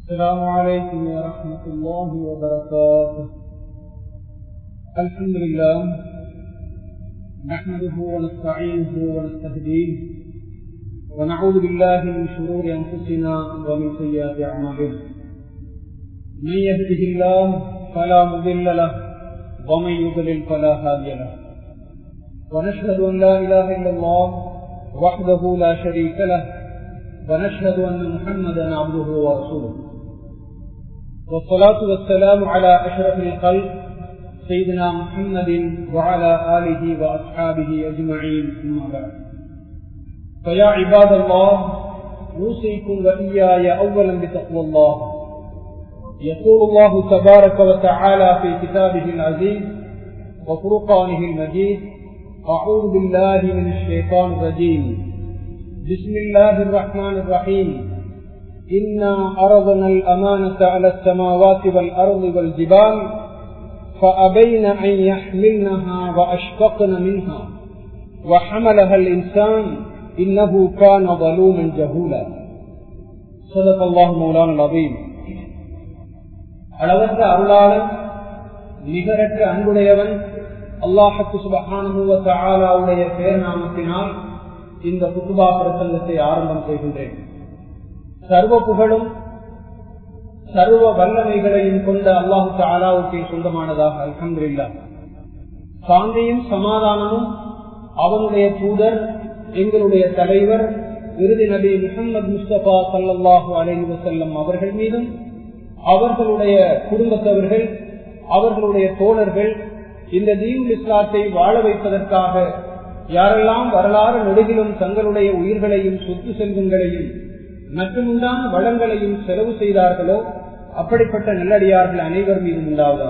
السلام عليكم ورحمة الله وبركاته الحمد لله نحمده ونستعينه ونستهديه ونعوذ بالله من شرور أنفسنا ومن سيئات أعمالنا من يهده الله فلا مضل له ومن يضلل فلا هادي له ونشهد أن لا إله إلا الله وحده لا شريك له ونشهد أن محمدا عبده ورسوله والصلاة والسلام على أشرف الخلق سيدنا محمد وعلى آله وأصحابه أجمعين أما بعد فيا عباد الله أوصيكم وإياي أولا بتقوى الله يقول الله تبارك وتعالى في كتابه العزيز وفرقانه المجيد أعوذ بالله من الشيطان الرجيم بسم الله الرحمن الرحيم إنا أرضنا الأمانة على السماوات والأرض والجبال فأبين أن يحملنها وأشفقن منها وحملها الإنسان إنه كان ظلوما جهولا صدق الله مولانا العظيم அளவற்ற அருளாளன் நிகரற்ற அன்புடையவன் அல்லாஹத்து சுபஹானுவ தாலாவுடைய பேர் நாமத்தினால் இந்த புத்துபா பிரசங்கத்தை ஆரம்பம் செய்கின்றேன் சர்வ புகழும் சர்வ வல்லமைகளையும் கொண்ட அல்லாஹு தாலாவுக்கு சொந்தமானதாக அல்ஹம்துல்லா சாந்தியும் சமாதானமும் அவனுடைய தூதர் எங்களுடைய தலைவர் விருது நபி முகமது முஸ்தபா சல்லாஹூ அலைஹி வசல்லம் அவர்கள் மீதும் அவர்களுடைய குடும்பத்தவர்கள் அவர்களுடைய தோழர்கள் இந்த தீவுல் இஸ்லாத்தை வாழ வைப்பதற்காக யாரெல்லாம் வரலாறு நெடுகிலும் தங்களுடைய உயிர்களையும் சொத்து செல்வங்களையும் மற்றுமுண்டான வளங்களையும் செலவு செய்தார்களோ அப்படிப்பட்ட நல்லடியார்கள் அனைவர் மீதும் உண்டாவதா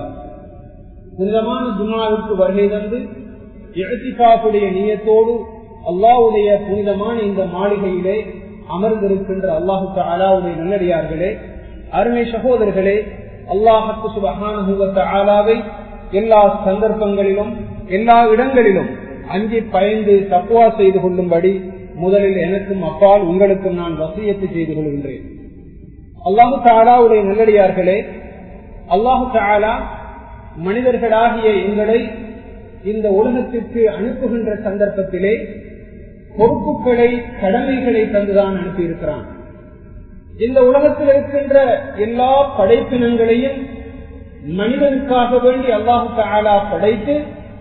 புனிதமான ஜுமாவுக்கு வருகை தந்து எழுத்திக்காப்புடைய நீயத்தோடு அல்லாவுடைய புனிதமான இந்த மாளிகையிலே அமர்ந்திருக்கின்ற அல்லாஹு அலாவுடைய நல்லடியார்களே அருமை சகோதரர்களே அல்லாஹத்து சுபகான ஆலாவை எல்லா சந்தர்ப்பங்களிலும் எல்லா இடங்களிலும் அஞ்சி பயந்து தப்புவா செய்து கொள்ளும்படி முதலில் எனக்கும் அப்பால் உங்களுக்கும் நான் வசியத்து செய்து கொள்கின்றேன் அல்லாஹு தாலாவுடைய நல்லடியார்களே அல்லாஹு தாலா மனிதர்களாகிய எங்களை இந்த உலகத்திற்கு அனுப்புகின்ற சந்தர்ப்பத்திலே பொறுப்புகளை கடமைகளை தந்துதான் அனுப்பியிருக்கிறான் இந்த உலகத்தில் இருக்கின்ற எல்லா படைப்பினங்களையும் மனிதனுக்காக வேண்டி அல்லாஹு தாலா படைத்து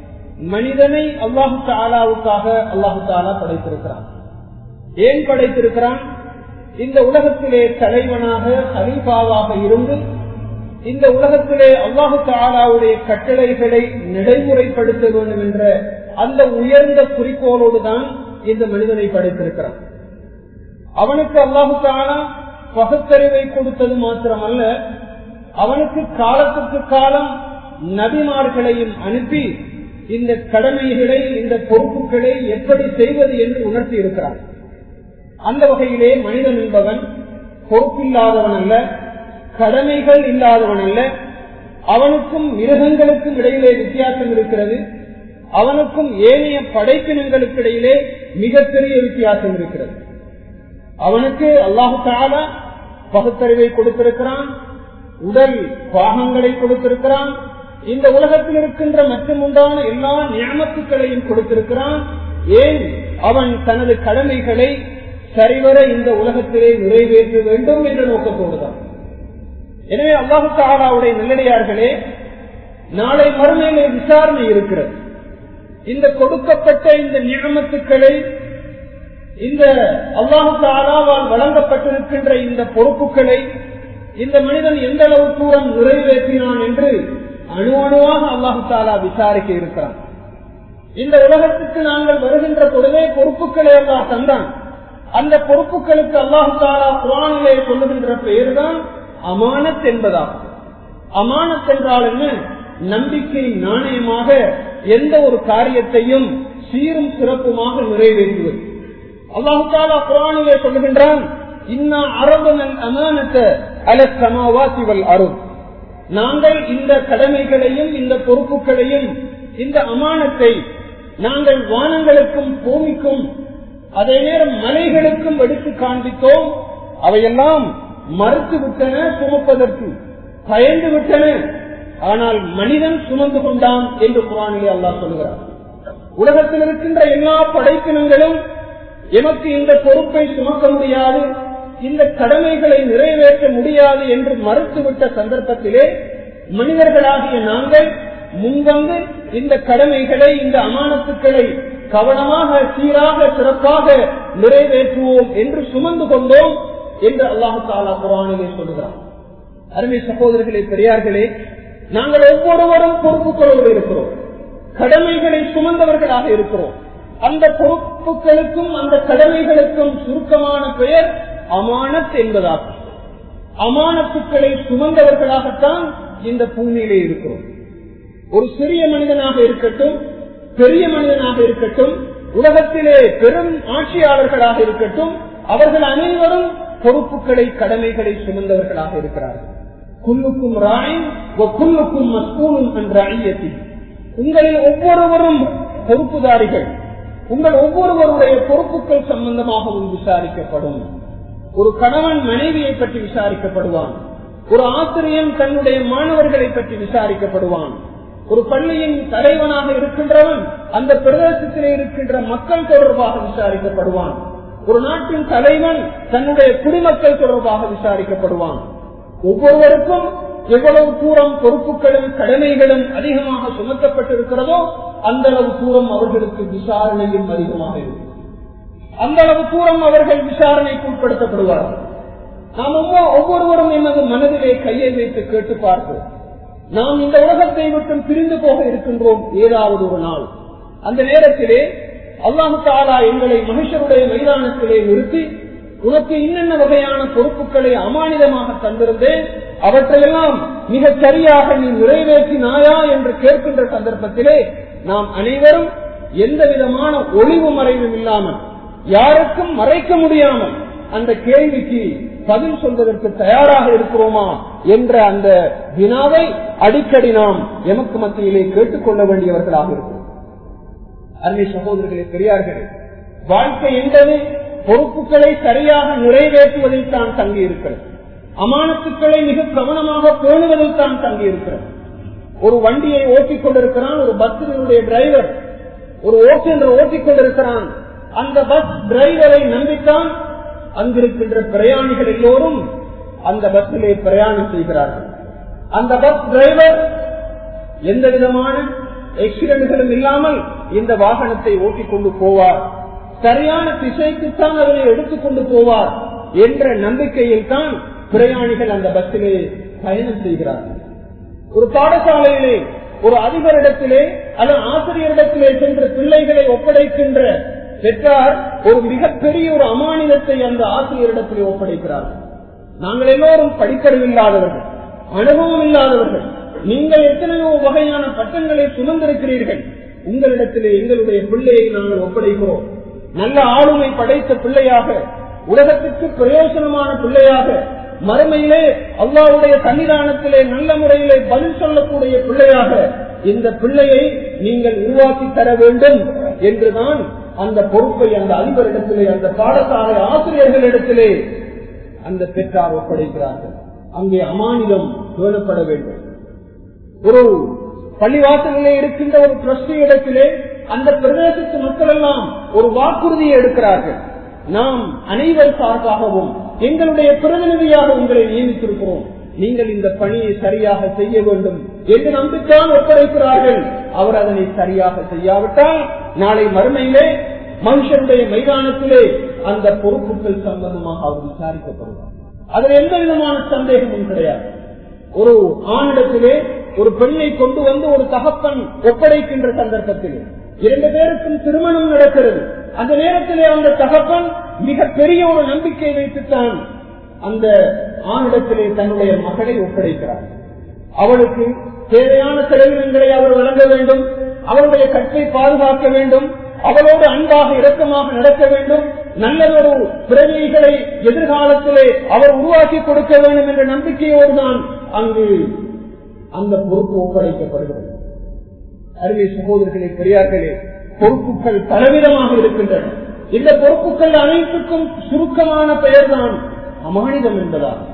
மனிதனை அல்லாஹு தாலாவுக்காக அல்லாஹு தாலா படைத்திருக்கிறான் ஏன் படைத்திருக்கிறான் இந்த உலகத்திலே தலைவனாக ஹலீஃபாவாக இருந்து இந்த உலகத்திலே அல்லாஹு தாலாவுடைய கட்டளைகளை நடைமுறைப்படுத்த வேண்டும் என்ற அந்த உயர்ந்த குறிக்கோளோடு தான் இந்த மனிதனை படைத்திருக்கிறான் அவனுக்கு அல்லாஹு தாலா பகுத்தறிவை கொடுத்தது மாத்திரமல்ல அவனுக்கு காலத்துக்கு காலம் நபிமார்களையும் அனுப்பி இந்த கடமைகளை இந்த பொறுப்புகளை எப்படி செய்வது என்று உணர்த்தி இருக்கிறான் அந்த வகையிலே மனிதன் என்பவன் பொறுப்பில்லாதவன் அல்ல கடமைகள் இல்லாதவன் அல்ல அவனுக்கும் மிருகங்களுக்கும் இடையிலே வித்தியாசம் இருக்கிறது அவனுக்கும் ஏனைய படைப்பினங்களுக்கு இடையிலே மிகப்பெரிய வித்தியாசம் இருக்கிறது அவனுக்கு அல்லாஹு தாலா பகுத்தறிவை கொடுத்திருக்கிறான் உடல் பாகங்களை கொடுத்திருக்கிறான் இந்த உலகத்தில் இருக்கின்ற மற்றும் உண்டான எல்லா ஞாபகங்களையும் கொடுத்திருக்கிறான் ஏன் அவன் தனது கடமைகளை சரிவர இந்த உலகத்திலே நிறைவேற்ற வேண்டும் என்ற நோக்கத்தோடுதான் எனவே அல்லாஹு தாலாவுடைய நல்லடியார்களே நாளை மறுமையிலே விசாரணை இருக்கிறது இந்த கொடுக்கப்பட்ட இந்த நியமத்துக்களை இந்த அல்லாஹு தாலாவால் வழங்கப்பட்டிருக்கின்ற இந்த பொறுப்புகளை இந்த மனிதன் எந்த அளவு தூரம் நிறைவேற்றினான் என்று அணு அணுவாக அல்லாஹு தாலா விசாரிக்க இருக்கிறான் இந்த உலகத்துக்கு நாங்கள் வருகின்ற பொழுதே பொறுப்புகளை எல்லாம் தந்தான் அந்த பொறுப்புகளுக்கு அல்லாஹு தாலா குரானிலே சொல்லுகின்ற பெயர் தான் அமானத் என்பதாகும் அமானத் என்றால் என்ன நம்பிக்கை நாணயமாக எந்த ஒரு காரியத்தையும் சீரும் சிறப்புமாக நிறைவேற்றுவது அல்லாஹு தாலா குரானிலே சொல்லுகின்றான் இன்னா அரபனல் அமானத்தை அல சமாவாசிவல் அருள் நாங்கள் இந்த கடமைகளையும் இந்த பொறுப்புகளையும் இந்த அமானத்தை நாங்கள் வானங்களுக்கும் பூமிக்கும் அதே நேரம் மலைகளுக்கும் எடுத்து காண்பித்தோம் அவையெல்லாம் மறுத்து விட்டன சுமப்பதற்கு பயந்து விட்டன ஆனால் மனிதன் சுமந்து கொண்டான் என்று குரானிலே அல்லாஹ் சொல்கிறார் உலகத்தில் இருக்கின்ற எல்லா படைப்பினங்களும் எமக்கு இந்த பொறுப்பை சுமக்க முடியாது இந்த கடமைகளை நிறைவேற்ற முடியாது என்று மறுத்துவிட்ட சந்தர்ப்பத்திலே மனிதர்களாகிய நாங்கள் முன்வந்து இந்த கடமைகளை இந்த அமானத்துக்களை கவனமாக சீராக சிறப்பாக நிறைவேற்றுவோம் என்று சுமந்து கொண்டோம் என்று அல்லாஹு தாலா குரானிலே சொல்கிறார் அருமை சகோதரர்களே பெரியார்களே நாங்கள் ஒவ்வொருவரும் பொறுப்புகளோடு இருக்கிறோம் கடமைகளை சுமந்தவர்களாக இருக்கிறோம் அந்த பொறுப்புகளுக்கும் அந்த கடமைகளுக்கும் சுருக்கமான பெயர் அமானத் என்பதாகும் அமானத்துக்களை சுமந்தவர்களாகத்தான் இந்த பூமியிலே இருக்கிறோம் ஒரு சிறிய மனிதனாக இருக்கட்டும் பெரிய மனிதனாக இருக்கட்டும் உலகத்திலே பெரும் ஆட்சியாளர்களாக இருக்கட்டும் அவர்கள் அனைவரும் பொறுப்புகளை கடமைகளை சுமந்தவர்களாக இருக்கிறார்கள் குல்லுக்கும் ராயின் குல்லுக்கும் மஸ்கூனும் என்ற ஐயத்தில் உங்களில் ஒவ்வொருவரும் பொறுப்புதாரிகள் உங்கள் ஒவ்வொருவருடைய பொறுப்புகள் சம்பந்தமாகவும் விசாரிக்கப்படும் ஒரு கணவன் மனைவியை பற்றி விசாரிக்கப்படுவான் ஒரு ஆசிரியன் தன்னுடைய மாணவர்களை பற்றி விசாரிக்கப்படுவான் ஒரு பள்ளியின் தலைவனாக இருக்கின்றவன் அந்த பிரதேசத்திலே இருக்கின்ற மக்கள் தொடர்பாக விசாரிக்கப்படுவான் ஒரு நாட்டின் தலைவன் தன்னுடைய குடிமக்கள் தொடர்பாக விசாரிக்கப்படுவான் ஒவ்வொருவருக்கும் எவ்வளவு தூரம் பொறுப்புகளும் கடமைகளும் அதிகமாக சுமத்தப்பட்டிருக்கிறதோ அந்த அளவு தூரம் அவர்களுக்கு விசாரணையும் அதிகமாக இருக்கும் அந்த அளவு தூரம் அவர்கள் விசாரணைக்கு உட்படுத்தப்படுவார்கள் நாம் ஒவ்வொருவரும் எமது மனதிலே கையை வைத்து கேட்டு பார்ப்போம் நாம் இந்த உலகத்தை விட்டு பிரிந்து போக இருக்கின்றோம் ஏதாவது ஒரு நாள் அந்த நேரத்திலே அல்லாஹு தாலா எங்களை மனுஷருடைய மைதானத்திலே நிறுத்தி உனக்கு இன்னென்ன வகையான பொறுப்புகளை அமானிதமாக தந்திருந்தேன் அவற்றையெல்லாம் மிக சரியாக நீ நிறைவேற்றினாயா என்று கேட்கின்ற சந்தர்ப்பத்திலே நாம் அனைவரும் எந்த விதமான ஒளிவு மறைவும் இல்லாமல் யாருக்கும் மறைக்க முடியாமல் அந்த கேள்விக்கு பதில் சொல்வதற்கு தயாராக இருக்கிறோமா என்ற அந்த வினாவை அடிக்கடி நாம் எமக்கு மத்தியிலே கேட்டுக்கொள்ள வேண்டியவர்களாக இருக்கிறோம் அருமை சகோதரர்களே பெரியார்களே வாழ்க்கை என்பது பொறுப்புகளை சரியாக நிறைவேற்றுவதில் தான் தங்கி இருக்கிறது அமானத்துக்களை மிக கவனமாக பேணுவதில் தான் தங்கி இருக்கிறது ஒரு வண்டியை ஓட்டிக் கொண்டிருக்கிறான் ஒரு பஸ்ஸினுடைய டிரைவர் ஒரு ஓட்டுநர் ஓட்டிக் கொண்டிருக்கிறான் அந்த பஸ் டிரைவரை நம்பித்தான் அங்கிருக்கின்ற பிரயாணிகள் எல்லோரும் அந்த பஸ்ஸிலே பிரயாணம் செய்கிறார்கள் அந்த பஸ் டிரைவர் எந்த விதமான எக்சிடென்ட்களும் இல்லாமல் இந்த வாகனத்தை ஓட்டிக் கொண்டு போவார் சரியான திசைக்குத்தான் அதனை எடுத்துக்கொண்டு போவார் என்ற நம்பிக்கையில் தான் பிரயாணிகள் அந்த பஸ்ஸிலே பயணம் செய்கிறார்கள் ஒரு பாடசாலையிலே ஒரு அதிபரிடத்திலே அல்லது ஆசிரியரிடத்திலே சென்று பிள்ளைகளை ஒப்படைக்கின்ற பெற்றார் ஒரு மிகப்பெரிய ஒரு அமானிதத்தை அந்த ஆசிரியரிடத்திலே ஒப்படைக்கிறார்கள் நாங்கள் எல்லோரும் படிப்பறிவு இல்லாதவர்கள் அனுபவம் இல்லாதவர்கள் நீங்கள் எத்தனையோ வகையான பட்டங்களை சுமந்திருக்கிறீர்கள் உங்களிடத்திலே எங்களுடைய பிள்ளையை நாங்கள் ஒப்படைக்கிறோம் நல்ல ஆளுமை படைத்த பிள்ளையாக உலகத்திற்கு பிரயோசனமான பிள்ளையாக மறுமையிலே அல்லாவுடைய சன்னிதானத்திலே நல்ல முறையிலே பதில் சொல்லக்கூடிய பிள்ளையாக இந்த பிள்ளையை நீங்கள் உருவாக்கி தர வேண்டும் என்றுதான் அந்த பொறுப்பை அந்த அதிபரிடத்திலே அந்த பாடசாலை ஆசிரியர்களிடத்திலே அந்த பெற்றார் ஒப்படைக்கிறார்கள் அங்கே அமானிதம் பேணப்பட வேண்டும் ஒரு பள்ளிவாசலிலே இருக்கின்ற ஒரு டிரஸ்டி இடத்திலே அந்த பிரதேசத்து மக்கள் எல்லாம் ஒரு வாக்குறுதியை எடுக்கிறார்கள் நாம் அனைவர் சார்பாகவும் எங்களுடைய பிரதிநிதியாக உங்களை நியமித்திருக்கிறோம் நீங்கள் இந்த பணியை சரியாக செய்ய வேண்டும் என்று நம்பித்தான் ஒப்படைக்கிறார்கள் அவர் அதனை சரியாக செய்யாவிட்டால் நாளை மறுமையிலே மனுஷனுடைய மைதானத்திலே அந்த பொறுப்புகள் சம்பந்தமாக அவர் விசாரிக்கப்படுவார் அதில் எந்த விதமான சந்தேகமும் கிடையாது ஒரு ஆணிடத்திலே ஒரு பெண்ணை கொண்டு வந்து ஒரு தகப்பன் ஒப்படைக்கின்ற சந்தர்ப்பத்தில் இரண்டு பேருக்கும் திருமணம் நடக்கிறது அந்த நேரத்திலே அந்த தகப்பன் மிக பெரிய ஒரு நம்பிக்கை வைத்துத்தான் அந்த ஆணிடத்திலே தன்னுடைய மகளை ஒப்படைக்கிறார் அவளுக்கு தேவையான செலவினங்களை அவர் வழங்க வேண்டும் அவளுடைய கற்பை பாதுகாக்க வேண்டும் அவளோடு அன்பாக இரக்கமாக நடக்க வேண்டும் நல்லதொரு பிறவிகளை எதிர்காலத்திலே அவர் உருவாக்கி கொடுக்க வேண்டும் என்ற நம்பிக்கையோடு தான் அங்கு அந்த பொறுப்பு ஒப்படைக்கப்படுகிறது அருமை சகோதரர்களே பெரியார்களே பொறுப்புகள் பலவிதமாக இருக்கின்றன இந்த பொறுப்புகள் அனைத்துக்கும் சுருக்கமான பெயர்தான் அமானிதம் என்பதால்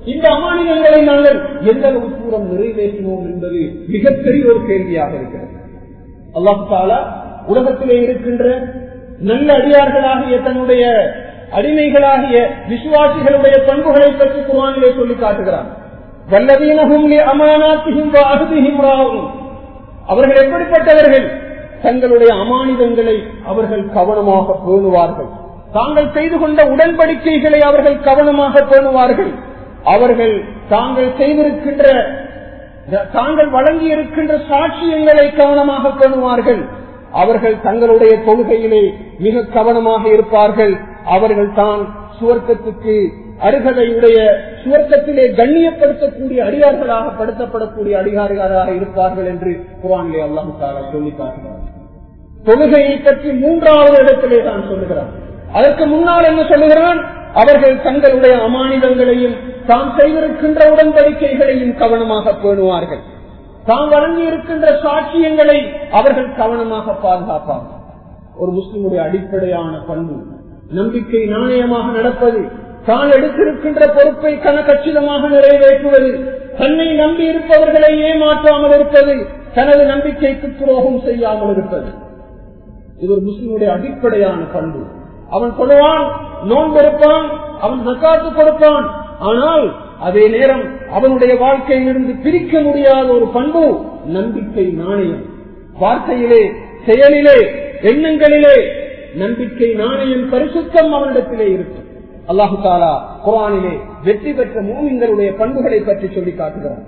இந்த அமானிதங்களை நாங்கள் எந்த அளவு தூரம் நிறைவேற்றுவோம் என்பது மிகப்பெரிய ஒரு கேள்வியாக இருக்கிறது அல்லாஹு தாலா உலகத்திலே இருக்கின்ற நல்ல அடியார்களாகிய தன்னுடைய அடிமைகளாகிய விசுவாசிகளுடைய பண்புகளை பற்றி குரானிலே சொல்லி காட்டுகிறார் வல்லதீனகும் அமானாத்தியும் அகுதியும் அவர்கள் எப்படிப்பட்டவர்கள் தங்களுடைய அமானிதங்களை அவர்கள் கவனமாக பேணுவார்கள் தாங்கள் செய்து கொண்ட உடன்படிக்கைகளை அவர்கள் கவனமாக பேணுவார்கள் அவர்கள் தாங்கள் செய்திருக்கின்ற தாங்கள் வழங்கி இருக்கின்ற சாட்சியங்களை கவனமாக பேணுவார்கள் அவர்கள் தங்களுடைய கொள்கையிலே மிக கவனமாக இருப்பார்கள் அவர்கள் தான் சுவர்க்கத்துக்கு அருகதையுடைய சுவர்க்கத்திலே கண்ணியப்படுத்தக்கூடிய அடியார்களாக படுத்தப்படக்கூடிய அதிகாரிகளாக இருப்பார்கள் என்று குரானிலே அல்லாஹு தாலா சொல்லி காட்டுகிறார் தொழுகையை பற்றி மூன்றாவது இடத்திலே தான் சொல்லுகிறார் அதற்கு முன்னால் என்ன சொல்லுகிறான் அவர்கள் தங்களுடைய அமானிதங்களையும் தாம் செய்திருக்கின்ற உடன்படிக்கைகளையும் கவனமாக பேணுவார்கள் தாம் வழங்கி இருக்கின்ற சாட்சியங்களை அவர்கள் கவனமாக பாதுகாப்பார்கள் ஒரு முஸ்லிமுடைய அடிப்படையான பண்பு நம்பிக்கை நாணயமாக நடப்பது தான் எடுத்திருக்கின்ற பொறுப்பை கனகச்சிதமாக நிறைவேற்றுவது தன்னை நம்பி இருப்பவர்களை ஏமாற்றாமல் இருப்பது தனது நம்பிக்கைக்கு துரோகம் செய்யாமல் இருப்பது இது ஒரு முஸ்லிமுடைய அடிப்படையான பண்பு அவன் சொல்லுவான் நோன்பு இருப்பான் அவன் நக்காத்து கொடுப்பான் ஆனால் அதே நேரம் அவனுடைய வாழ்க்கையிலிருந்து பிரிக்க முடியாத ஒரு பண்பு நம்பிக்கை நாணயம் வார்த்தையிலே செயலிலே எண்ணங்களிலே நம்பிக்கை நாணயம் பரிசுத்தம் அவனிடத்திலே இருக்கும் அல்லாஹு தாலா குரானிலே வெற்றி பெற்ற மூமிங்களுடைய பண்புகளை பற்றி சொல்லி காட்டுகிறார்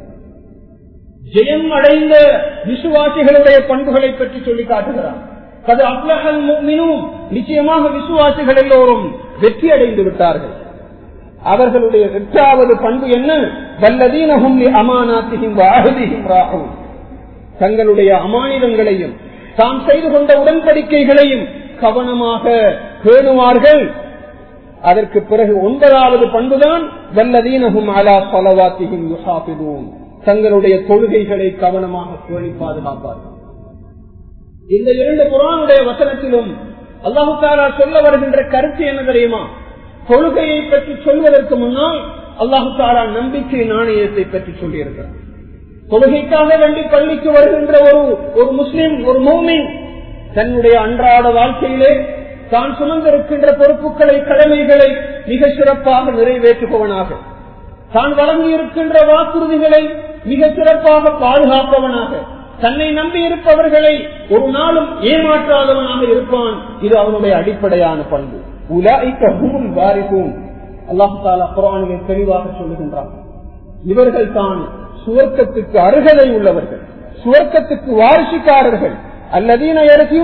ஜெயம் அடைந்த விசுவாசிகளுடைய பண்புகளை பற்றி சொல்லி காட்டுகிறார் கது அப்லகல் முக்மினும் நிச்சயமாக விசுவாசிகள் எல்லோரும் வெற்றி அடைந்து விட்டார்கள் அவர்களுடைய எட்டாவது பண்பு என்ன வல்லதீனகும் அமானாத்தியும் வாகதியும் ராகும் தங்களுடைய அமானிதங்களையும் தாம் செய்து கொண்ட உடன்படிக்கைகளையும் கவனமாக பேணுவார்கள் அதற்கு பிறகு ஒன்பதாவது பண்புதான் வல்லதீனகும் அலா பலவாத்தியும் யுசாபிதும் தங்களுடைய கொள்கைகளை கவனமாக பேணி பாதுகாப்பார்கள் இந்த இரண்டு குரானுடைய வசனத்திலும் அல்லாஹுக்காரா சொல்ல வருகின்ற கருத்து என்ன தெரியுமா கொள்கையை பற்றி சொல்வதற்கு முன்னால் அல்லாஹுக்காரா நம்பிக்கை நாணயத்தை பற்றி சொல்லியிருக்கிறார் தொழுகைக்காக வேண்டி பள்ளிக்கு வருகின்ற ஒரு ஒரு முஸ்லிம் ஒரு மௌமின் தன்னுடைய அன்றாட வாழ்க்கையிலே தான் சுமந்திருக்கின்ற பொறுப்புகளை கடமைகளை மிக சிறப்பாக நிறைவேற்றுபவனாக தான் வழங்கி இருக்கின்ற வாக்குறுதிகளை மிக சிறப்பாக பாதுகாப்பவனாக தன்னை நம்பி இருப்பவர்களை ஒரு நாளும் ஏமாற்றாதவனாக இருப்பான் இது அவனுடைய அடிப்படையான பண்பு உலாய்க்கும் வாரிக்கும் அல்லாஹு தாலா குரானிலே தெளிவாக சொல்லுகின்றான் இவர்கள் தான் சுவர்க்கத்துக்கு அருகதை உள்ளவர்கள் சுவர்க்கத்துக்கு வாரிசுக்காரர்கள் அல்லதீன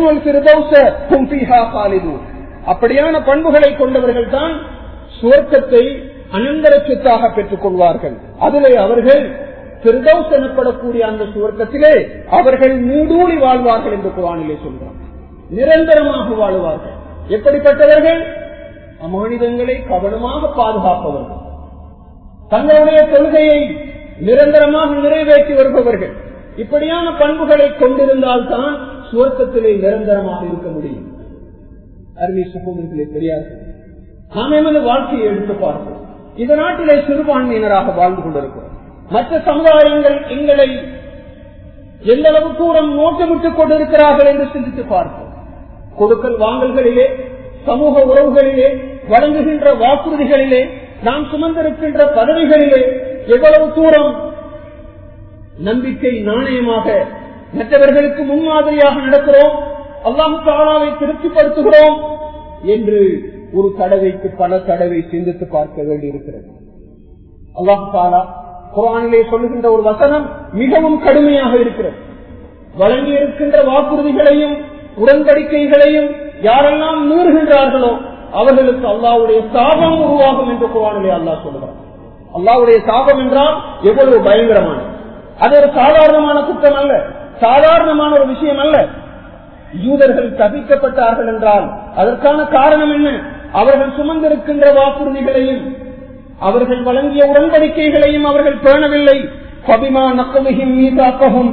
அப்படியான பண்புகளை கொண்டவர்கள் தான் சுவர்க்கத்தை அனந்தர சொத்தாக பெற்றுக் கொள்வார்கள் அதிலே அவர்கள் பிரதௌஸ் எனப்படக்கூடிய அந்த சுவர்க்கத்திலே அவர்கள் மூடூழி வாழ்வார்கள் என்று குரானிலே சொல்றார் நிரந்தரமாக வாழ்வார்கள் எப்படிப்பட்டவர்கள் அமானிதங்களை கவனமாக பாதுகாப்பவர்கள் தங்களுடைய கொள்கையை நிரந்தரமாக நிறைவேற்றி வருபவர்கள் இப்படியான பண்புகளை கொண்டிருந்தால் தான் சுவர்க்கத்திலே நிரந்தரமாக இருக்க முடியும் அருமை சகோதரர்களே பெரியார்கள் நாம் எமது வாழ்க்கையை எடுத்து பார்ப்போம் இந்த நாட்டிலே சிறுபான்மையினராக வாழ்ந்து கொண்டிருக்கிறோம் மற்ற சமுதாயங்கள் எங்களை எந்த அளவு தூரம் நோக்கமிட்டுக் கொண்டிருக்கிறார்கள் என்று சிந்தித்து பார்ப்போம் கொடுக்கல் வாங்கல்களிலே சமூக உறவுகளிலே வழங்குகின்ற வாக்குறுதிகளிலே நாம் சுமந்திருக்கின்ற பதவிகளிலே எவ்வளவு தூரம் நம்பிக்கை நாணயமாக மற்றவர்களுக்கு முன்மாதிரியாக நடக்கிறோம் அல்லாஹு தாலாவை திருப்திப்படுத்துகிறோம் என்று ஒரு தடவைக்கு பல தடவை சிந்தித்து பார்க்க வேண்டியிருக்கிறது அல்லாஹு தாலா குரானிலே சொல்லுகின்ற ஒரு வசனம் மிகவும் கடுமையாக இருக்கிறது வழங்கி இருக்கின்ற வாக்குறுதிகளையும் உடன்படிக்கைகளையும் யாரெல்லாம் மீறுகின்றார்களோ அவர்களுக்கு அல்லாவுடைய சாபம் உருவாகும் என்று குரானிலே அல்லாஹ் சொல்லுகிறார் அல்லாவுடைய சாபம் என்றால் எவ்வளவு பயங்கரமான அது ஒரு சாதாரணமான குற்றம் அல்ல சாதாரணமான ஒரு விஷயம் அல்ல யூதர்கள் தவிக்கப்பட்டார்கள் என்றால் அதற்கான காரணம் என்ன அவர்கள் சுமந்திருக்கின்ற வாக்குறுதிகளையும் அவர்கள் வழங்கிய உடன்படிக்கைகளையும் அவர்கள் பேணவில்லை பபிமா நக்கமிகும் மீதாக்கவும்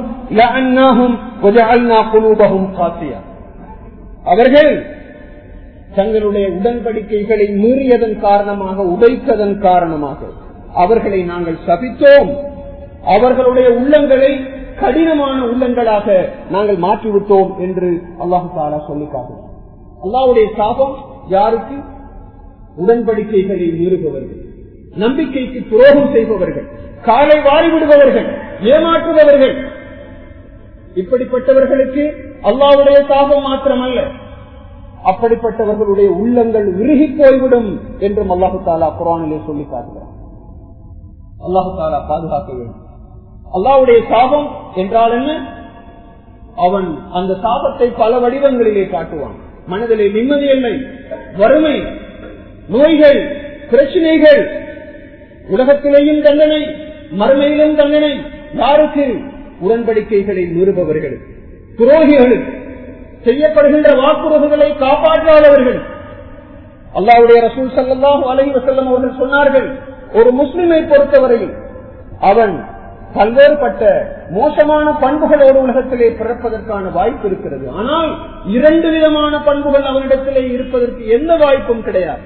அவர்கள் தங்களுடைய உடன்படிக்கைகளை மீறியதன் காரணமாக உடைத்ததன் காரணமாக அவர்களை நாங்கள் சபித்தோம் அவர்களுடைய உள்ளங்களை கடினமான உள்ளங்களாக நாங்கள் மாற்றிவிட்டோம் என்று அல்லாஹு தாலா சொல்லி காட்டுகிறார் அல்லாவுடைய சாபம் யாருக்கு உடன்படிக்கைகளை மீறுபவர்கள் நம்பிக்கைக்கு துரோகம் செய்பவர்கள் காலை வாரிவிடுபவர்கள் ஏமாற்றுபவர்கள் இப்படிப்பட்டவர்களுக்கு அல்லாவுடைய சாபம் மாத்திரமல்ல அப்படிப்பட்டவர்களுடைய உள்ளங்கள் உருகி போய்விடும் என்றும் அல்லாஹு தாலா குரானிலே சொல்லி காட்டுகிறார் அல்லாஹு தாலா பாதுகாக்க வேண்டும் அல்லாவுடைய சாபம் என்றால் என்ன அவன் அந்த சாபத்தை பல வடிவங்களிலே காட்டுவான் மனதிலே நிம்மதி இல்லை வறுமை நோய்கள் பிரச்சனைகள் உலகத்திலேயும் தண்டனை மறுமையிலும் தண்டனை யாருக்கு உடன்படிக்கைகளை நிறுபவர்கள் துரோகிகளுக்கு செய்யப்படுகின்ற வாக்குறுதிகளை காப்பாற்றாதவர்கள் அல்லாவுடைய ரசூல் சல்லாஹூ அலஹி வசல்லம் அவர்கள் சொன்னார்கள் ஒரு முஸ்லிமை பொறுத்தவரையில் அவன் பல்வேறுபட்ட மோசமான பண்புகளோடு உலகத்திலே பிறப்பதற்கான வாய்ப்பு இருக்கிறது ஆனால் இரண்டு விதமான பண்புகள் அவனிடத்திலே இருப்பதற்கு எந்த வாய்ப்பும் கிடையாது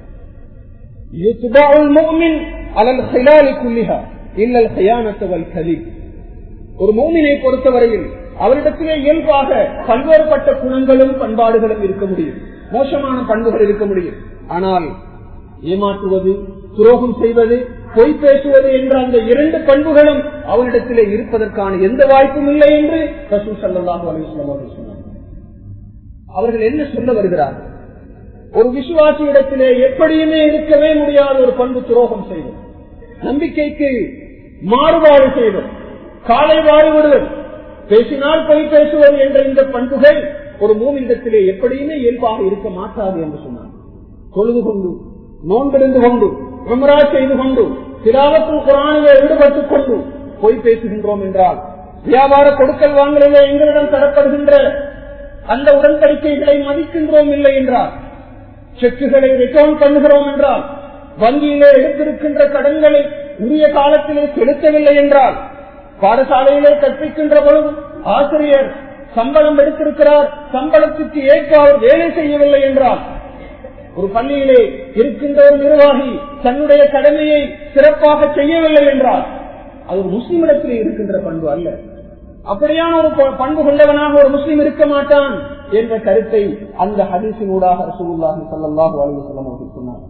ஒரு மூமினை பொறுத்தவரையில் அவரிடத்திலே இயல்பாக பல்வேறுபட்ட குணங்களும் பண்பாடுகளும் இருக்க முடியும் மோசமான பண்புகள் இருக்க முடியும் ஆனால் ஏமாற்றுவது துரோகம் செய்வது பொய் பேசுவது என்ற அந்த இரண்டு பண்புகளும் அவனிடத்திலே இருப்பதற்கான எந்த வாய்ப்பும் இல்லை என்று ரசூ சல்லாஹூ அலிஸ்லாம் அவர்கள் சொன்னார் அவர்கள் என்ன சொல்ல வருகிறார்கள் ஒரு விசுவாசியிடத்திலே எப்படியுமே இருக்கவே முடியாத ஒரு பண்பு துரோகம் செய்வது நம்பிக்கைக்கு மாறுபாடு செய்வது காலை மாறுவிடுவது பேசினால் பொய் பேசுவது என்ற இந்த பண்புகள் ஒரு மூமிடத்திலே எப்படியுமே இயல்பாக இருக்க மாட்டாது என்று சொன்னார் தொழுது கொண்டு நோன்பிருந்து கொண்டு உம்ரா செய்து கொண்டு திராவத்தில் குரானிலே ஈடுபட்டுக் கொண்டு பொய் பேசுகின்றோம் என்றால் வியாபார கொடுக்கல் வாங்கலிலே எங்களிடம் தரப்படுகின்ற அந்த உடன்படிக்கைகளை மதிக்கின்றோம் இல்லை என்றால் செக்குகளை ரிட்டர்ன் பண்ணுகிறோம் என்றால் வங்கியிலே எடுத்திருக்கின்ற கடன்களை உரிய காலத்திலே செலுத்தவில்லை என்றால் பாடசாலையிலே கற்பிக்கின்ற பொழுது ஆசிரியர் சம்பளம் எடுத்திருக்கிறார் சம்பளத்துக்கு ஏற்ற அவர் வேலை செய்யவில்லை என்றால் ஒரு பள்ளியிலே இருக்கின்ற ஒரு நிர்வாகி தன்னுடைய கடமையை சிறப்பாக செய்யவில்லை என்றால் அது ஒரு முஸ்லிமிடத்திலே இருக்கின்ற பண்பு அல்ல அப்படியான ஒரு பண்பு கொண்டவனாக ஒரு முஸ்லீம் இருக்க மாட்டான் என்ற கருத்தை அந்த ஹதீசின் ஊடாக ரசூலுல்லாஹி ஸல்லல்லாஹு அலைஹி வஸல்லம் அவர்கள் சொன்னார்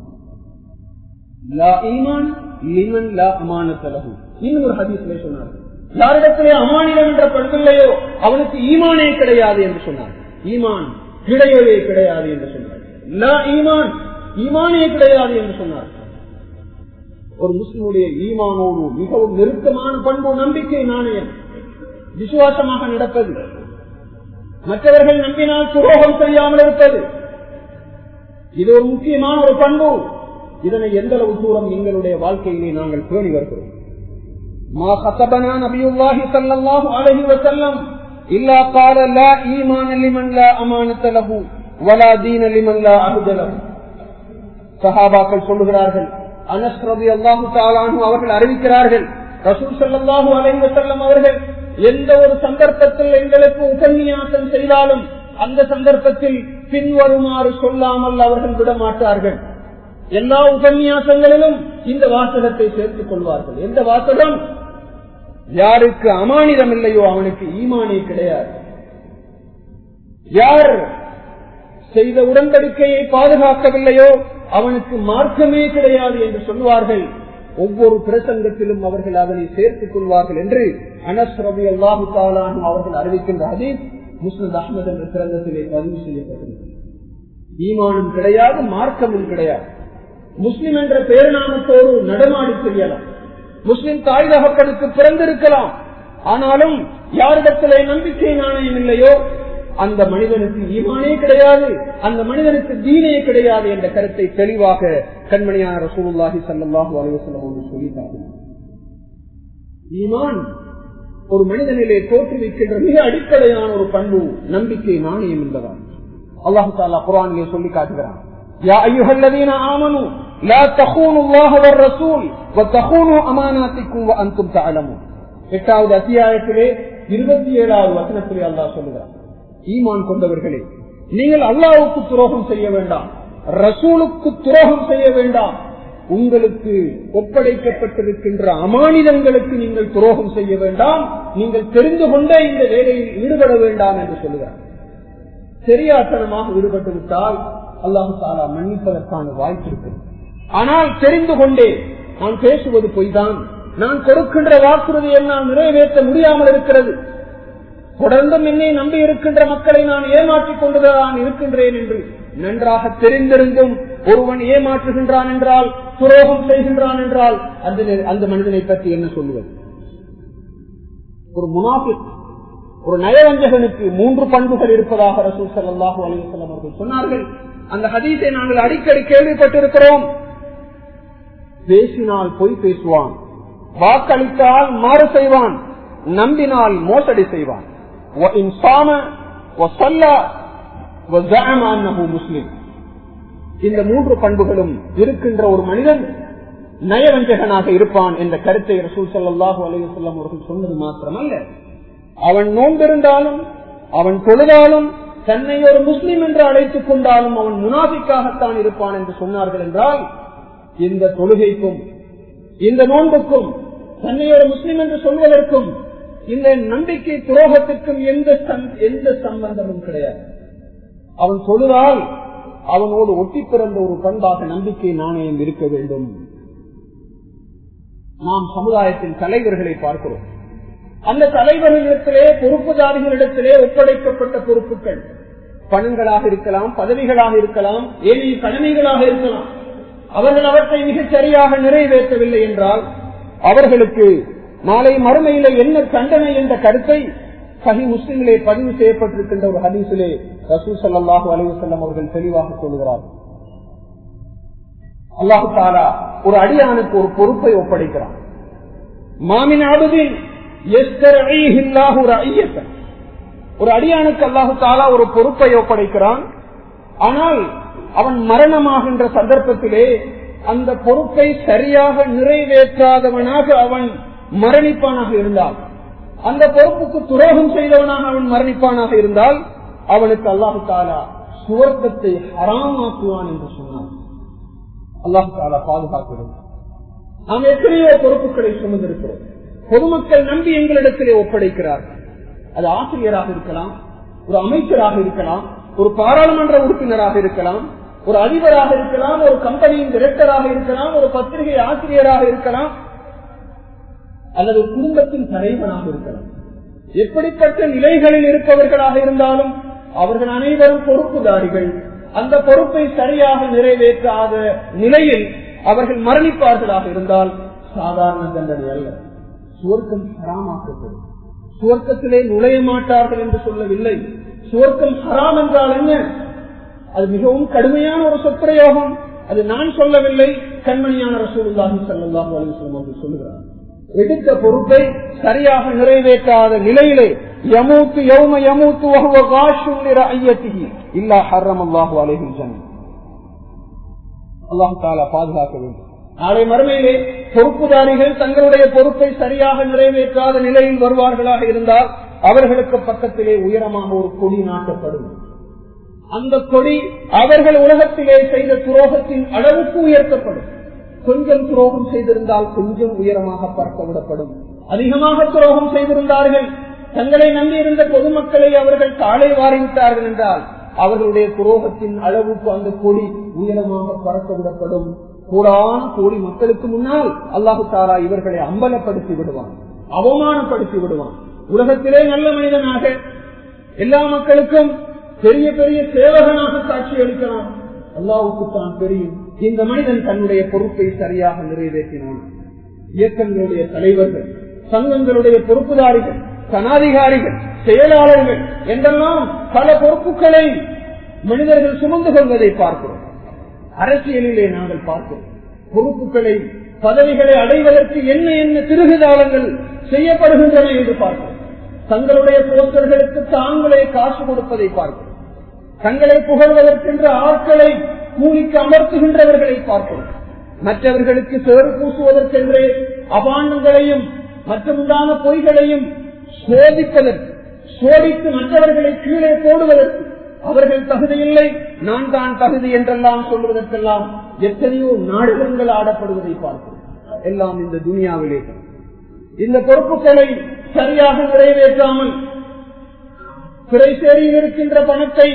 லா ஈமான் லிமன் லா அமானத லஹு இன்னும் ஒரு ஹதீஸ்ல சொன்னார் யாரிடத்திலே அமானிடம் என்ற பண்பில்லையோ அவனுக்கு ஈமானே கிடையாது என்று சொன்னார் ஈமான் கிடையவே கிடையாது என்று சொன்னார் லா ஈமான் ஈமானே கிடையாது என்று சொன்னார் ஒரு முஸ்லிமுடைய ஈமானோடு மிகவும் நெருக்கமான பண்பு நம்பிக்கை நாணயம் விசுவாசமாக நடப்பது மற்றவர்கள் நம்பினால் துரோகம் செய்யாமல் இருப்பது இது ஒரு முக்கியமான ஒரு பண்பு இதனை எந்த அளவு தூரம் எங்களுடைய வாழ்க்கையிலே நாங்கள் பேணி வருகிறோம் ما خطبنا نبي الله صلى الله عليه وسلم إلا قال لا إيمان لمن لا أمانة له ولا دين لمن لا عهد له சஹாபாக்கள் சொல்லுகிறார்கள் அனஸ் ரபி அல்லாஹு தாலானு அவர்கள் அறிவிக்கிறார்கள் ரசூல் சல்லாஹூ அலைஹி வஸல்லம் அவர்கள் எந்த ஒரு சந்தர்ப்பத்தில் எங்களுக்கு உபன்யாசம் செய்தாலும் அந்த சந்தர்ப்பத்தில் பின்வருமாறு சொல்லாமல் அவர்கள் விட மாட்டார்கள் எல்லா உபன்யாசங்களிலும் இந்த வாசகத்தை சேர்த்துக் கொள்வார்கள் எந்த வாசகம் யாருக்கு அமானிதம் இல்லையோ அவனுக்கு ஈமானே கிடையாது யார் செய்த உடன்படிக்கையை பாதுகாக்கவில்லையோ அவனுக்கு மார்க்கமே கிடையாது என்று சொல்வார்கள் ஒவ்வொரு பிரசங்கத்திலும் அவர்கள் அதனை சேர்த்துக் கொள்வார்கள் என்று அனஸ் ரபி அல்லாஹு தாலானும் அவர்கள் அறிவிக்கின்ற ஹதீஸ் முஸ்லிம் அஹமது என்ற கிரந்தத்திலே பதிவு செய்யப்பட்டிருக்கிறது ஈமானும் கிடையாது மார்க்கமும் கிடையாது முஸ்லிம் என்ற பேருநாமத்தோடு நடமாடி செய்யலாம் முஸ்லிம் தாய் தகப்பனுக்கு பிறந்திருக்கலாம் ஆனாலும் யாரிடத்திலே நம்பிக்கை நாணயம் இல்லையோ அந்த மனிதனுக்கு ஈமானே கிடையாது அந்த மனிதனுக்கு தீனே கிடையாது என்ற கருத்தை தெளிவாக கண்மணியான ரசூலுல்லாஹி சல்லாஹூ அலுவலம் என்று சொல்லிட்டார்கள் ஈமான் ஒரு மனிதனிலே தோற்றுவிக்கின்ற மிக அடிப்படையான ஒரு பண்பு நம்பிக்கை நாணயம் என்பதான் அல்லாஹு தாலா குரானிலே சொல்லி காட்டுகிறான் يا أيها الذين آمنوا لا تخونوا الله والرسول وتخونوا أماناتكم وأنتم تعلمون எட்டாவது அத்தியாயத்திலே இருபத்தி ஏழாவது வசனத்திலே அல்லாஹ் சொல்லுகிறார் ஈமான் கொண்டவர்களே நீங்கள் அல்லாவுக்கு துரோகம் செய்ய வேண்டாம் ரசூலுக்கு துரோகம் செய்ய வேண்டாம் உங்களுக்கு ஒப்படைக்கப்பட்டிருக்கின்ற அமானிதங்களுக்கு நீங்கள் துரோகம் செய்ய வேண்டாம் நீங்கள் தெரிந்து கொண்டே இந்த வேலையில் ஈடுபட வேண்டாம் என்று சொல்லுகிறார் தெரியாத்தனமாக ஈடுபட்டு விட்டால் அல்லாஹு தாலா மன்னிப்பதற்கான வாய்ப்பு இருக்கு ஆனால் தெரிந்து கொண்டே நான் பேசுவது பொய்தான் நான் கொடுக்கின்ற வாக்குறுதி என்னால் நிறைவேற்ற முடியாமல் இருக்கிறது தொடர்ந்தும் என்னை நம்பி இருக்கின்ற மக்களை நான் ஏமாற்றிக் கொண்டுதான் இருக்கின்றேன் என்று நன்றாக தெரிந்திருந்தும் ஒருவன் ஏமாற்றுகின்றான் என்றால் துரோகம் செய்கின்றான் என்றால் அந்த அந்த மனிதனை பற்றி என்ன சொல்லுவது ஒரு முனாஃபிக் ஒரு நயவஞ்சகனுக்கு மூன்று பண்புகள் இருப்பதாக ரசூல் சல்லாஹூ அலிவசல்லம் அவர்கள் சொன்னார்கள் அந்த ஹதீஸை நாங்கள் அடிக்கடி கேள்விப்பட்டிருக்கிறோம் பேசினால் பொய் பேசுவான் வாக்களித்தால் மாறு செய்வான் நம்பினால் மோசடி செய்வான் முஸ்லிம் இந்த மூன்று பண்புகளும் இருக்கின்ற ஒரு மனிதன் நயவஞ்சகனாக இருப்பான் என்ற கருத்தை ரசூல் சல்லாஹூ அலையுசல்லம் அவர்கள் சொன்னது மாத்திரமல்ல அவன் நோன்பிருந்தாலும் அவன் தொழுதாலும் தன்னை ஒரு முஸ்லிம் என்று அழைத்துக் கொண்டாலும் அவன் முனாபிக்காகத்தான் இருப்பான் என்று சொன்னார்கள் என்றால் இந்த தொழுகைக்கும் இந்த நோன்புக்கும் தன்னை ஒரு முஸ்லிம் என்று சொல்வதற்கும் இந்த நம்பிக்கை துரோகத்திற்கும் எந்த எந்த சம்பந்தமும் கிடையாது அவன் சொல்லுவால் அவனோடு ஒட்டி பிறந்த ஒரு பண்பாக நம்பிக்கை நாணயம் இருக்க வேண்டும் நாம் சமுதாயத்தின் தலைவர்களை பார்க்கிறோம் அந்த தலைவர்களிடத்திலே பொறுப்புதாரிகளிடத்திலே ஒப்படைக்கப்பட்ட பொறுப்புகள் பணங்களாக இருக்கலாம் பதவிகளாக இருக்கலாம் ஏனைய கடமைகளாக இருக்கலாம் அவர்கள் அவற்றை மிகச் சரியாக நிறைவேற்றவில்லை என்றால் அவர்களுக்கு நாளை மறுமையில என்ன தண்டனை என்ற கருத்தை சஹி முஸ்லிமிலே பதிவு செய்யப்பட்டிருக்கின்ற ஒரு ஹதீசிலே ரசூ சல்லாஹூ அலிவசல்லம் அவர்கள் தெளிவாக சொல்கிறார் அல்லாஹு தாலா ஒரு அடியானுக்கு ஒரு பொறுப்பை ஒப்படைக்கிறான் மாமின் ஆபதில் ஒரு அடியானுக்கு அல்லாஹு தாலா ஒரு பொறுப்பை ஒப்படைக்கிறான் ஆனால் அவன் மரணமாகின்ற சந்தர்ப்பத்திலே அந்த பொறுப்பை சரியாக நிறைவேற்றாதவனாக அவன் மரணிப்பானாக இருந்தால் அந்த பொறுப்புக்கு துரோகம் செய்தவனாக அவன் மரணிப்பானாக இருந்தால் அவனுக்கு அல்லாஹு தாலா சுவர்க்கத்தை ஹராமாக்குவான் என்று சொன்னான் அல்லாஹு தாலா பாதுகாக்கிறது நாம் எத்தனையோ பொறுப்புகளை சுமந்திருக்கிறோம் பொதுமக்கள் நம்பி எங்களிடத்திலே ஒப்படைக்கிறார்கள் அது ஆசிரியராக இருக்கலாம் ஒரு அமைச்சராக இருக்கலாம் ஒரு பாராளுமன்ற உறுப்பினராக இருக்கலாம் ஒரு அதிபராக இருக்கலாம் ஒரு கம்பெனியின் டிரெக்டராக இருக்கலாம் ஒரு பத்திரிகை ஆசிரியராக இருக்கலாம் அல்லது குடும்பத்தின் தலைவனாக இருக்கலாம் எப்படிப்பட்ட நிலைகளில் இருப்பவர்களாக இருந்தாலும் அவர்கள் அனைவரும் பொறுப்புதாரிகள் அந்த பொறுப்பை சரியாக நிறைவேற்றாத நிலையில் அவர்கள் மரணிப்பார்களாக இருந்தால் சாதாரண தண்டனை அல்ல சுவர்க்கம் ஹராமாக்கப்படும் சுவர்க்கத்திலே நுழைய மாட்டார்கள் என்று சொல்லவில்லை சுவர்க்கம் ஹராம் என்றால் என்ன அது மிகவும் கடுமையான ஒரு சொற்பிரயோகம் அது நான் சொல்லவில்லை கண்மணியான ரசூலுல்லாஹி ஸல்லல்லாஹு அலைஹி வஸல்லம் அவர்கள் சொல்லுகிறார் எடுத்த பொறுப்பை சரியாக நிறைவேற்றாத நிலையிலே யமூத்து யௌம யமூத்து வஹுவ காஷுன் லிரஅய்யத்திஹி இல்லா ஹர்ரமல்லாஹு அலைஹி ஜன்னah அல்லாஹ் தஆலா பாதுகாக்க வேண்டும் நாளை மறுமையிலே பொறுப்புதாரிகள் தங்களுடைய பொறுப்பை சரியாக நிறைவேற்றாத நிலையில் வருவார்களாக இருந்தால் அவர்களுக்கு பக்கத்திலே உயரமாக ஒரு கொடி நாட்டப்படும் அந்த கொடி அவர்கள் உலகத்திலே செய்த துரோகத்தின் அளவுக்கு உயர்த்தப்படும் கொஞ்சம் துரோகம் செய்திருந்தால் கொஞ்சம் உயரமாக பறக்க விடப்படும் அதிகமாக துரோகம் செய்திருந்தார்கள் தங்களை நம்பியிருந்த பொதுமக்களை அவர்கள் காலை வாரிவிட்டார்கள் என்றால் அவர்களுடைய துரோகத்தின் அளவுக்கு அந்த கொடி உயரமாக பறக்க விடப்படும் கூடான கோடி மக்களுக்கு முன்னால் அல்லாஹு தாரா இவர்களை அம்பலப்படுத்தி விடுவான் அவமானப்படுத்தி விடுவான் உலகத்திலே நல்ல மனிதனாக எல்லா மக்களுக்கும் பெரிய பெரிய சேவகனாக காட்சி அளிக்கலாம் அல்லாவுக்கு தான் தெரியும் இந்த மனிதன் தன்னுடைய பொறுப்பை சரியாக நிறைவேற்றினான் இயக்கங்களுடைய தலைவர்கள் சங்கங்களுடைய பொறுப்புதாரிகள் சனாதிகாரிகள் செயலாளர்கள் என்றெல்லாம் பல பொறுப்புகளை மனிதர்கள் சுமந்து கொள்வதை பார்க்கிறோம் அரசியலிலே நாங்கள் பார்க்கிறோம் பொறுப்புகளை பதவிகளை அடைவதற்கு என்ன என்ன திருகுதாளங்கள் செய்யப்படுகின்றன என்று பார்க்கிறோம் தங்களுடைய போஸ்டர்களுக்கு தாங்களே காசு கொடுப்பதை பார்க்கிறோம் தங்களை புகழ்வதற்கென்ற ஆட்களை கூலிக்கு அமர்த்துகின்றவர்களை பார்க்கிறோம் மற்றவர்களுக்கு சேறு பூசுவதற்கென்றே அபாண்டங்களையும் மற்றமுண்டான பொய்களையும் சோதிப்பதற்கு சோதித்து மற்றவர்களை கீழே போடுவதற்கு அவர்கள் தகுதியில்லை நான் தான் தகுதி என்றெல்லாம் சொல்வதற்கெல்லாம் எத்தனையோ நாடகங்கள் ஆடப்படுவதை பார்க்கிறோம் எல்லாம் இந்த துனியாவிலே இந்த பொறுப்புகளை சரியாக நிறைவேற்றாமல் பிறை சேரியில் இருக்கின்ற பணத்தை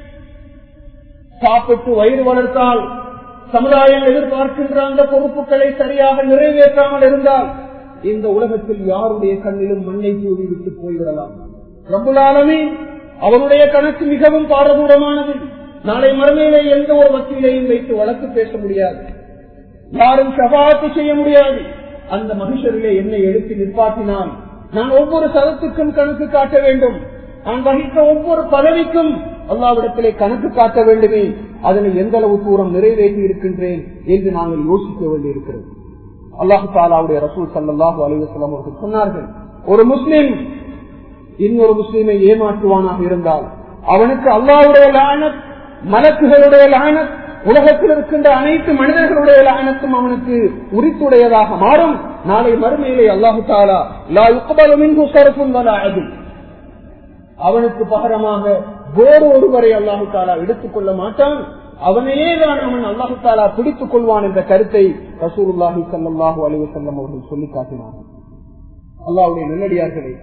சாப்பிட்டு வயிறு வளர்த்தால் சமுதாயம் எதிர்பார்க்கின்ற அந்த பொறுப்புகளை சரியாக நிறைவேற்றாமல் இருந்தால் இந்த உலகத்தில் யாருடைய கண்ணிலும் மண்ணை தூவி விட்டு போய்விடலாம் ரம்புலாலமே அவருடைய கணக்கு மிகவும் பாரதூரமானது நாளை மறுமையிலே எந்த ஒரு வக்கீலையும் வைத்து வழக்கு பேச முடியாது யாரும் சபாத்து செய்ய முடியாது அந்த மனுஷரிலே என்னை எழுப்பி நிற்பாட்டினால் நான் ஒவ்வொரு சதத்துக்கும் கணக்கு காட்ட வேண்டும் நான் வகித்த ஒவ்வொரு பதவிக்கும் அல்லாவிடத்திலே கணக்கு காட்ட வேண்டுமே அதனை எந்த அளவு தூரம் நிறைவேற்றி இருக்கின்றேன் என்று நாங்கள் யோசிக்க வேண்டியிருக்கிறது அல்லாஹு தாலாவுடைய ரசூல் சல்லாஹூ அலிவசலம் அவர்கள் சொன்னார்கள் ஒரு முஸ்லிம் இன்னொரு முஸ்லிமை ஏமாற்றுவானாக இருந்தால் அவனுக்கு அல்லாவுடைய லானத் மலக்குகளுடைய லானத் உலகத்தில் இருக்கின்ற அனைத்து மனிதர்களுடைய லானத்தும் அவனுக்கு உரித்துடையதாக மாறும் நாளை மறுமையிலே அல்லாஹு தாலா லா யுக்கபலமின் சரப்பும் அது அவனுக்கு பகரமாக வேறு ஒருவரை அல்லாஹு தாலா எடுத்துக் கொள்ள மாட்டான் அவனையே தான் அவன் அல்லாஹு தாலா பிடித்துக் கொள்வான் என்ற கருத்தை ரசூலுல்லாஹி சல்லாஹூ அலிவ செல்லம் அவர்கள் சொல்லி காட்டினார்கள் அல்லாவுடைய நல்லடியார்களே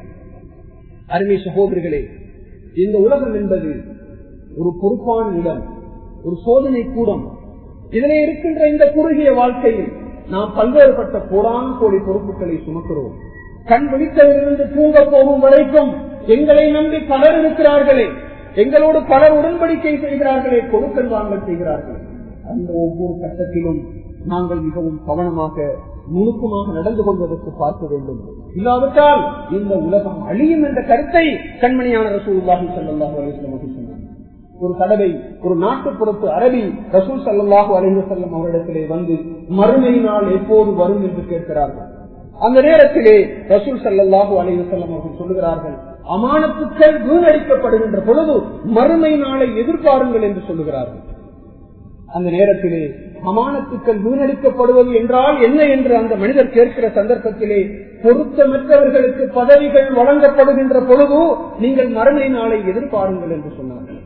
அருமை சகோதரிகளே இந்த உலகம் என்பது ஒரு பொறுப்பான இடம் ஒரு சோதனை கூடம் இதிலே இருக்கின்ற இந்த குறுகிய வாழ்க்கையில் நாம் பல்வேறுபட்ட கோடான கோடி பொறுப்புகளை சுமக்கிறோம் கண் விழித்ததிலிருந்து தூங்க போகும் வரைக்கும் எங்களை நம்பி பலர் இருக்கிறார்களே எங்களோடு பலர் உடன்படிக்கை செய்கிறார்களே கொடுக்கல் வாங்கல் செய்கிறார்கள் அந்த ஒவ்வொரு கட்டத்திலும் நாங்கள் மிகவும் கவனமாக நுணுக்கமாக நடந்து கொள்வதற்கு பார்க்க வேண்டும் இல்லாவிட்டால் இந்த உலகம் அழியும் என்ற கருத்தை கண்மணியான ரசூல்லாஹி சல்லாஹூ அலிஸ்லாம் சொன்னார் ஒரு தடவை ஒரு நாட்டுப்புறத்து அரபி ரசூல் சல்லாஹூ அலிவசல்லம் அவரிடத்திலே வந்து மறுமை நாள் எப்போது வரும் என்று கேட்கிறார்கள் அந்த நேரத்திலே ரசூல் சல்லாஹூ அலிவசல்லம் அவர்கள் சொல்லுகிறார்கள் அமானத்துக்கள் வீணடிக்கப்படுகின்ற பொழுது மறுமை நாளை எதிர்பாருங்கள் என்று சொல்லுகிறார்கள் அந்த நேரத்திலே அமானத்துக்கள் வீணடிக்கப்படுவது என்றால் என்ன என்று அந்த மனிதர் கேட்கிற சந்தர்ப்பத்திலே பொருத்தமற்றவர்களுக்கு பதவிகள் வழங்கப்படுகின்ற பொழுது நீங்கள் மறுமை நாளை எதிர்பாருங்கள் என்று சொன்னார்கள்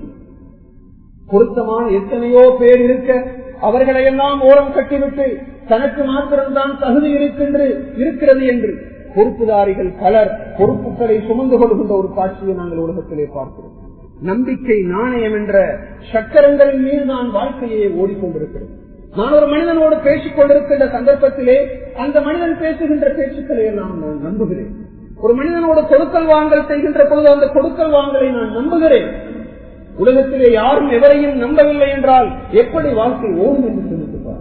பொருத்தமான எத்தனையோ பேர் இருக்க அவர்களை எல்லாம் ஓரம் கட்டிவிட்டு தனக்கு மாத்திரம்தான் தகுதி இருக்கின்ற இருக்கிறது என்று பொறுப்புதாரிகள் பலர் பொறுப்புகளை சுமந்து கொள்கின்ற ஒரு காட்சியை நாங்கள் உலகத்திலே பார்க்கிறோம் நம்பிக்கை நாணயம் என்ற சக்கரங்களின் மீது நான் வாழ்க்கையை ஓடிக்கொண்டிருக்கிறேன் நான் ஒரு மனிதனோடு பேசிக் கொண்டிருக்கின்ற சந்தர்ப்பத்திலே அந்த மனிதன் பேசுகின்ற பேச்சுக்களை நான் நம்புகிறேன் ஒரு மனிதனோடு கொடுக்கல் வாங்கல் செய்கின்ற பொழுது அந்த கொடுக்கல் வாங்கலை நான் நம்புகிறேன் உலகத்திலே யாரும் எவரையும் நம்பவில்லை என்றால் எப்படி வாழ்க்கை ஓடும் என்று சொல்லியிருப்பார்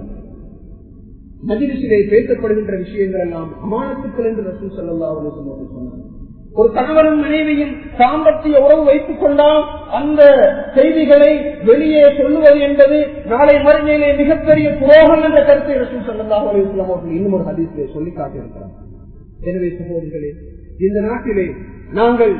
மஜிலிசிலே பேசப்படுகின்ற விஷயங்கள் எல்லாம் அமானத்துக்கள் என்று ரசூல் சல்லா சொன்னார் ஒரு கணவனும் மனைவியும் சாம்பத்திய உறவு வைத்துக் கொண்டால் அந்த செய்திகளை வெளியே சொல்லுவது என்பது நாளை மறுமையிலே மிகப்பெரிய புரோகம் என்ற கருத்தை ரசூல் சல்லாஹ் அலிஸ்லாம் அவர்கள் இன்னும் ஒரு ஹதீஸிலே சொல்லி காட்டியிருக்கிறார் எனவே சகோதரிகளே இந்த நாட்டிலே நாங்கள்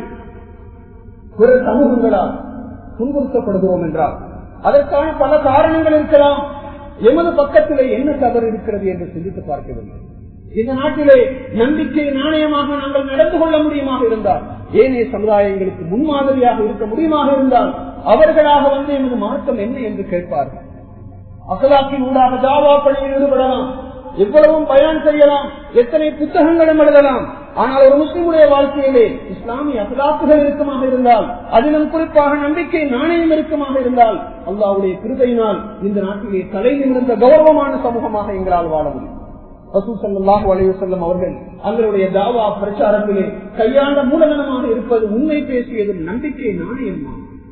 பிற சமூகங்களால் துன்புறுத்தப்படுகிறோம் என்றால் அதற்கான பல காரணங்கள் இருக்கலாம் எமது பக்கத்திலே என்ன தவறு இருக்கிறது என்று சிந்தித்து பார்க்க வேண்டும் இந்த நாட்டிலே நம்பிக்கை நாணயமாக நாங்கள் நடந்து கொள்ள முடியுமாக இருந்தால் ஏனைய சமுதாயங்களுக்கு முன்மாதிரியாக இருக்க முடியுமாக இருந்தால் அவர்களாக வந்து எமது மாற்றம் என்ன என்று கேட்பார்கள் அகலாக்கின் ஊடாக ஜாவா பணியில் ஈடுபடலாம் எவ்வளவும் பயன் செய்யலாம் எத்தனை புத்தகங்களும் எழுதலாம் ஆனால் ஒரு முஸ்லிமுடைய வாழ்க்கையிலே இஸ்லாமிய அகலாக்குகள் இருக்குமாக இருந்தால் அதிலும் குறிப்பாக நம்பிக்கை நாணயம் இருக்குமாக இருந்தால் அல்லாவுடைய கிருபையினால் இந்த நாட்டிலே தலை நிமிர்ந்த கௌரவமான சமூகமாக எங்களால் வாழ முடியும் ரசூசல்லாஹு அலையுசல்லம் அவர்கள் அவர்களுடைய தாவா பிரச்சாரத்திலே கையாண்ட மூலதனமாக இருப்பது உண்மை பேசியதும் நம்பிக்கை நாணயம்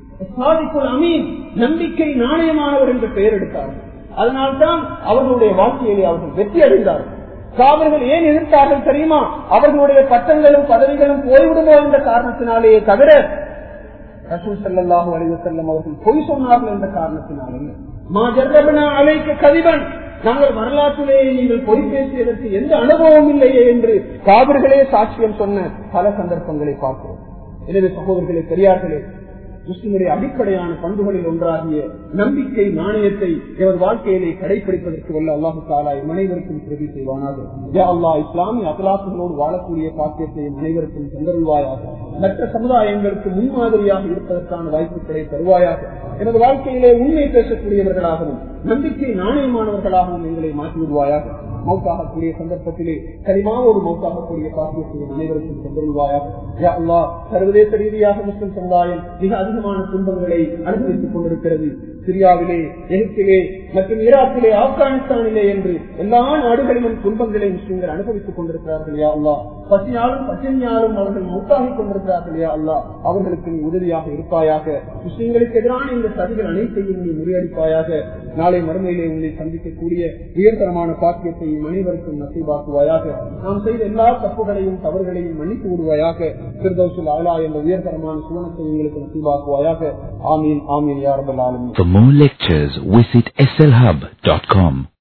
அமீன் நம்பிக்கை நாணயமானவர் என்று பெயர் எடுத்தார்கள் அதனால்தான் அவர்களுடைய வாழ்க்கையிலே அவர்கள் வெற்றி அடைந்தார்கள் காவல்கள் ஏன் எதிர்த்தார்கள் தெரியுமா அவர்களுடைய பட்டங்களும் பதவிகளும் போய்விடுமோ என்ற காரணத்தினாலேயே தவிர ரசூல் சல்லாஹூ அலைவசல்லம் அவர்கள் பொய் சொன்னார்கள் என்ற காரணத்தினாலே மா ஜர்ரபனா அலைக்கு கதிவன் நாங்கள் வரலாற்றிலேயே நீங்கள் பொய் பேசியதற்கு எந்த அனுபவம் இல்லையே என்று காவிர்களே சாட்சியம் சொன்ன பல சந்தர்ப்பங்களை பார்க்கிறோம் எனவே சகோதரர்களே பெரியார்களே முஸ்லிமுடைய அடிப்படையான பண்புகளில் ஒன்றாகிய நம்பிக்கை நாணயத்தை எவர் வாழ்க்கையிலே கடைபிடிப்பதற்கு வல்ல அல்லாஹு தாலா அனைவருக்கும் பிரதி செய்வானாக யா அல்லா இஸ்லாமிய அகலாசுகளோடு வாழக்கூடிய பாக்கியத்தை அனைவருக்கும் தந்தருவாயாக மற்ற சமுதாயங்களுக்கு முன்மாதிரியாக இருப்பதற்கான வாய்ப்புகளை தருவாயாக எனது வாழ்க்கையிலே உண்மை பேசக்கூடியவர்களாகவும் நம்பிக்கை நாணயமானவர்களாகவும் எங்களை மாற்றி விடுவாயாக மௌத்தாகக்கூடிய சந்தர்ப்பத்திலே கனிமாவோடு மௌத்தாகக்கூடிய பாக்கியத்தை அனைவருக்கும் தந்தருவாயாக சர்வதேச ரீதியாக முஸ்லிம் சமுதாயம் மிக அதிகமான துன்பங்களை அனுபவித்துக் கொண்டிருக்கிறது சிரியாவிலே எகிப்திலே மற்றும் ஈராக்கிலே ஆப்கானிஸ்தானிலே என்று எல்லா நாடுகளிலும் துன்பங்களை முஸ்லிம்கள் அனுபவித்துக் கொண்டிருக்கிறார்கள் யா அல்லா பசியாலும் பச்சனையாலும் அவர்கள் மௌத்தாகிக் கொண்டிருக்கிறார்கள் யா அல்லா அவர்களுக்கு நீ உதவியாக இருப்பாயாக முஸ்லிம்களுக்கு எதிரான இந்த சதிகள் அனைத்தையும் நீ முறியடிப்பாயாக நாளை மறுமையிலே உங்களை சந்திக்கக்கூடிய உயர்தரமான பாக்கியத்தை அனைவருக்கும் நசைவாக்குவாயாக நாம் செய்த எல்லா தப்புகளையும் தவறுகளையும் மன்னித்து விடுவாயாக திருதோசில் ஆலா என்ற உயர்தரமான சுவனத்தை எங்களுக்கு நசைவாக்குவாயாக ஆமீன் ஆமீன் யாரபல் ஆலமீன் For more lectures, visit slhub.com.